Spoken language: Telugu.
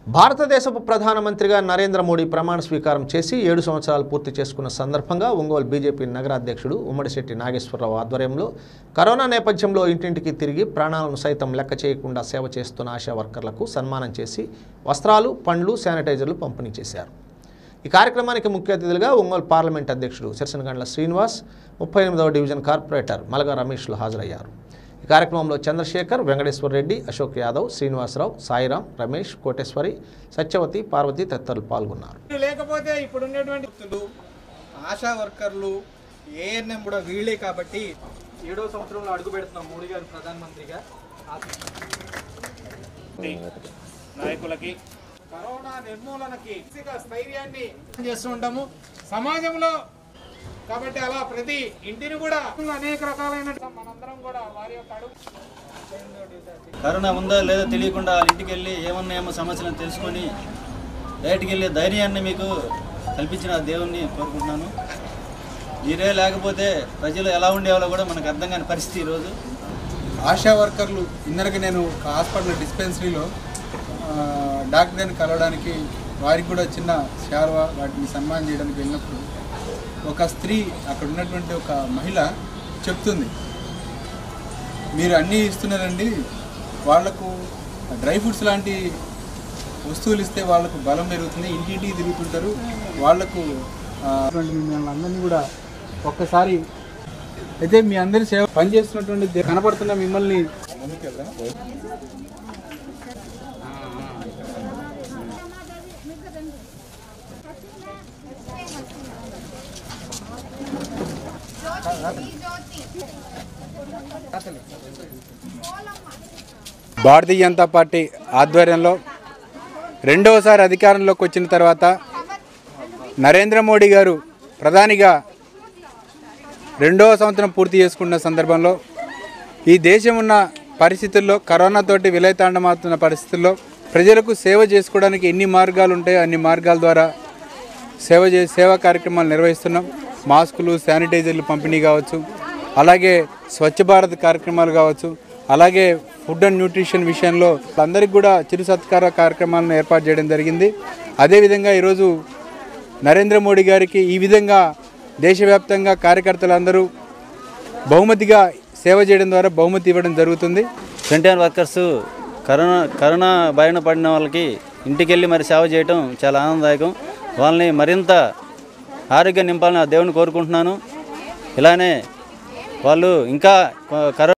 భారతదేశపు ప్రధానమంత్రిగా నరేంద్ర మోడీ ప్రమాణ స్వీకారం చేసి ఏడు సంవత్సరాలు పూర్తి చేసుకున్న సందర్భంగా ఒంగోలు బీజేపీ నగరాధ్యక్షుడు ఉమ్మడిశెట్టి నాగేశ్వరరావు ఆధ్వర్యంలో కరోనా నేపథ్యంలో ఇంటింటికి తిరిగి ప్రాణాలను సైతం లెక్క చేయకుండా సేవ చేస్తున్న ఆశా వర్కర్లకు సన్మానం చేసి వస్త్రాలు పండ్లు శానిటైజర్లు పంపిణీ చేశారు ఈ కార్యక్రమానికి ముఖ్య అతిథులుగా ఒంగోలు పార్లమెంట్ అధ్యక్షుడు సిరసనగండ్ల శ్రీనివాస్ ముప్పై ఎనిమిదవ డివిజన్ కార్పొరేటర్ మలగా రమేష్లు హాజరయ్యారు ఈ కార్యక్రమంలో చంద్రశేఖర్ వెంకటేశ్వర రెడ్డి అశోక్ యాదవ్ శ్రీనివాసరావు సాయిరాం రమేష్ కోటేశ్వరి సత్యవతి పార్వతి తదితరులు పాల్గొన్నారు లేకపోతే ఇప్పుడు ఉన్నటువంటి వ్యక్తులు ఆశా వర్కర్లు ఏఎన్ఎం కూడా వీళ్ళే కాబట్టి ఏడో సంవత్సరంలో అడుగు పెడుతున్నాం మోడీ గారు ప్రధానమంత్రిగా నాయకులకి కరోనా నిర్మూలనకి మానసిక స్థైర్యాన్ని చేస్తూ ఉంటాము సమాజంలో కాబట్టి అలా ప్రతి ఇంటిని కూడా అనేక రకాలైన మనందరం కూడా వారి యొక్క అడుగు కరోనా ఉందో లేదో తెలియకుండా వాళ్ళ ఇంటికి వెళ్ళి ఏమన్నాయేమో సమస్యలను తెలుసుకొని బయటికి వెళ్ళే ధైర్యాన్ని మీకు కల్పించిన ఆ దేవుణ్ణి కోరుకుంటున్నాను మీరే లేకపోతే ప్రజలు ఎలా ఉండేవాళ్ళో కూడా మనకు అర్థం కాని పరిస్థితి ఈరోజు ఆశా వర్కర్లు ఇందరికి నేను ఒక హాస్పిటల్ డిస్పెన్సరీలో ఆ, డాక్టర్ గారిని కలవడానికి వారికి కూడా చిన్న శాల్వా వాటిని సన్మానం చేయడానికి వెళ్ళినప్పుడు ఒక స్త్రీ అక్కడ ఉన్నటువంటి ఒక మహిళ చెప్తుంది మీరు అన్నీ ఇస్తున్నారండి వాళ్లకు డ్రై ఫ్రూట్స్ లాంటి వస్తువులు ఇస్తే వాళ్ళకు బలం పెరుగుతుంది ఇంటింటికి తిరుగుతుంటారు వాళ్లకు మిమ్మల్ని అందరినీ కూడా ఒక్కసారి అయితే మీ అందరి సేవ పనిచేస్తున్నటువంటి దే- కనపడుతున్న మిమ్మల్ని భారతీయ జనతా పార్టీ ఆధ్వర్యంలో రెండవసారి అధికారంలోకి వచ్చిన తర్వాత నరేంద్ర మోడీ గారు ప్రధానిగా రెండవ సంవత్సరం పూర్తి చేసుకున్న సందర్భంలో ఈ దేశం ఉన్న పరిస్థితుల్లో కరోనాతోటి విలయతాండమవుతున్న పరిస్థితుల్లో ప్రజలకు సేవ చేసుకోవడానికి ఎన్ని మార్గాలు ఉంటాయో అన్ని మార్గాల ద్వారా సేవ చే సేవా కార్యక్రమాలు నిర్వహిస్తున్నాం మాస్కులు శానిటైజర్లు పంపిణీ కావచ్చు అలాగే స్వచ్ఛ భారత్ కార్యక్రమాలు కావచ్చు అలాగే ఫుడ్ అండ్ న్యూట్రిషన్ విషయంలో అందరికీ కూడా చిరు సత్కార కార్యక్రమాలను ఏర్పాటు చేయడం జరిగింది అదేవిధంగా ఈరోజు నరేంద్ర మోడీ గారికి ఈ విధంగా దేశవ్యాప్తంగా కార్యకర్తలందరూ బహుమతిగా సేవ చేయడం ద్వారా బహుమతి ఇవ్వడం జరుగుతుంది ఫ్రంటియర్ వర్కర్స్ కరోనా కరోనా బారిన పడిన వాళ్ళకి ఇంటికి వెళ్ళి మరి సేవ చేయటం చాలా ఆనందదాయకం వాళ్ళని మరింత ఆరోగ్యం నింపాలని ఆ దేవుని కోరుకుంటున్నాను ఇలానే వాళ్ళు ఇంకా కరోనా